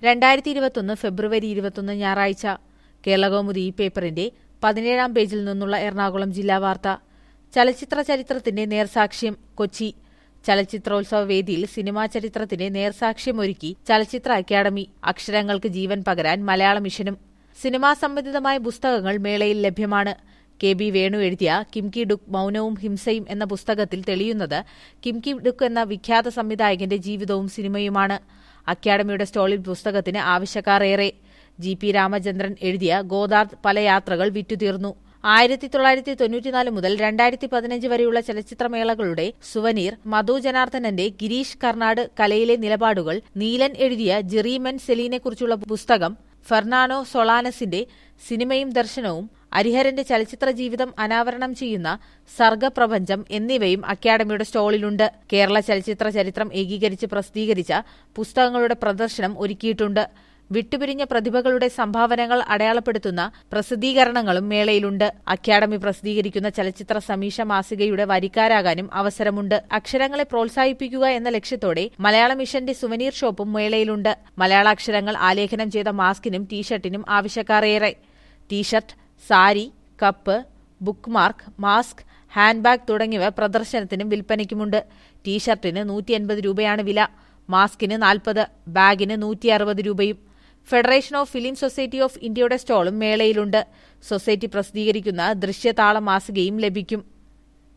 രണ്ടായിരത്തി ഇരുപത്തൊന്ന് ഫെബ്രുവരി ഇരുപത്തൊന്ന് ഞായറാഴ്ച കേരളകൗമുദി ഈ പേപ്പറിന്റെ പതിനേഴാം പേജിൽ നിന്നുള്ള എറണാകുളം ജില്ലാ വാർത്ത ചലച്ചിത്ര ചരിത്രത്തിന്റെ നേർസാക്ഷ്യം കൊച്ചി ചലച്ചിത്രോത്സവ വേദിയിൽ സിനിമാ ചരിത്രത്തിന്റെ നേർസാക്ഷ്യമൊരുക്കി ചലച്ചിത്ര അക്കാദമി അക്ഷരങ്ങൾക്ക് ജീവൻ പകരാൻ മലയാള മിഷനും സിനിമാ സംബന്ധിതമായ പുസ്തകങ്ങൾ മേളയിൽ ലഭ്യമാണ് കെ ബി വേണു എഴുതിയ കിംകി ഡുക്ക് മൗനവും ഹിംസയും എന്ന പുസ്തകത്തിൽ തെളിയുന്നത് കിംകി ഡുക്ക് എന്ന വിഖ്യാത സംവിധായകന്റെ ജീവിതവും സിനിമയുമാണ് അക്കാദമിയുടെ സ്റ്റോളിൽ പുസ്തകത്തിന് ആവശ്യക്കാർ ഏറെ ജി പി രാമചന്ദ്രൻ എഴുതിയ ഗോദാർദ് പല യാത്രകൾ വിറ്റുതീർന്നു ആയിരത്തി തൊള്ളായിരത്തി തൊണ്ണൂറ്റിനാല് മുതൽ രണ്ടായിരത്തി പതിനഞ്ച് വരെയുള്ള ചലച്ചിത്രമേളകളുടെ സുവനീർ മധു ജനാർദ്ദനന്റെ ഗിരീഷ് കർണാട് കലയിലെ നിലപാടുകൾ നീലൻ എഴുതിയ ജെറീമൻ സെലീനെക്കുറിച്ചുള്ള പുസ്തകം ഫെർണാനോ സൊളാനസിന്റെ സിനിമയും ദർശനവും ഹരിഹരന്റെ ചലച്ചിത്ര ജീവിതം അനാവരണം ചെയ്യുന്ന സർഗപ്രപഞ്ചം എന്നിവയും അക്കാദമിയുടെ സ്റ്റോളിലുണ്ട് കേരള ചലച്ചിത്ര ചരിത്രം ഏകീകരിച്ച് പ്രസിദ്ധീകരിച്ച പുസ്തകങ്ങളുടെ പ്രദർശനം ഒരുക്കിയിട്ടുണ്ട് വിട്ടുപിരിഞ്ഞ പ്രതിഭകളുടെ സംഭാവനകൾ അടയാളപ്പെടുത്തുന്ന പ്രസിദ്ധീകരണങ്ങളും മേളയിലുണ്ട് അക്കാദമി പ്രസിദ്ധീകരിക്കുന്ന ചലച്ചിത്ര സമീക്ഷ മാസികയുടെ വരിക്കാരാകാനും അവസരമുണ്ട് അക്ഷരങ്ങളെ പ്രോത്സാഹിപ്പിക്കുക എന്ന ലക്ഷ്യത്തോടെ മലയാള മിഷന്റെ സുവനീർ ഷോപ്പും മേളയിലുണ്ട് മലയാള അക്ഷരങ്ങൾ ആലേഖനം ചെയ്ത മാസ്കിനും ടീഷർട്ടിനും ആവശ്യക്കാർ ഏറെ t shirt sari cup book mark mask hand bag തുടങ്ങിയവ പ്രദർശനത്തിനും വിൽപ്പനയ്ക്കുമുണ്ട് ടീഷർട്ടിന് നൂറ്റി എൺപത് രൂപയാണ് വില മാസ്കിന് നാൽപ്പത് ബാഗിന് നൂറ്റി അറുപത് രൂപയും federation of film society of ഇന്ത്യയുടെ സ്റ്റോളും മേളയിലുണ്ട് സൊസൈറ്റി പ്രസിദ്ധീകരിക്കുന്ന ദൃശ്യതാള മാസികയും ലഭിക്കും